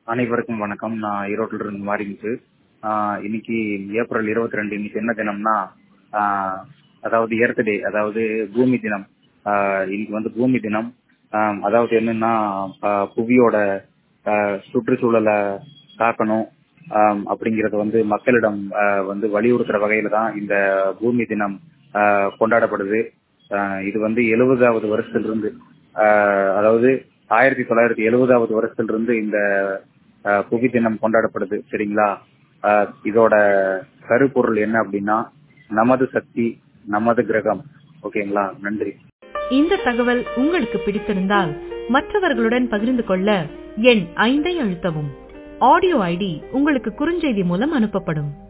அனைவருக்கும் வணக்கம் நான் ஈரோட்டில் இருந்து மாறிச்சு இன்னைக்கு ஏப்ரல் இருபத்தி ரெண்டு இன்னைக்கு என்ன தினம்னா ஆஹ் அதாவது எர்த் டே அதாவது பூமி தினம் ஆஹ் இன்னைக்கு வந்து பூமி தினம் ஆஹ் அதாவது என்னன்னா ஆஹ் புவியோட ஆஹ் சுற்றுச்சூழலை காக்கணும் ஆஹ் அப்படிங்கறது வந்து மக்களிடம் ஆஹ் வந்து வலியுறுத்துற வகையில தான் இந்த பூமி தினம் ஆஹ் கொண்டாடப்படுது ஆஹ் இது வந்து எழுபதாவது வருஷத்திலிருந்து ஆஹ் அதாவது ஆயிரத்தி தொள்ளாயிரத்தி எழுபதாவது வருஷத்திலிருந்து இந்த ஆஹ் புவி தினம் கொண்டாடப்படுது சரிங்களா ஆஹ் இதோட கருப்பொருள் என்ன அப்படின்னா நமது சக்தி நமது கிரகம் ஓகேங்களா நன்றி இந்த தகவல் உங்களுக்கு பிடித்திருந்தால் மற்றவர்களுடன் பகிர்ந்து கொள்ள எண் ஐந்தை அழுத்தவும் ஆடியோ ஐடி உங்களுக்கு குறுஞ்செய்தி மூலம் அனுப்பப்படும்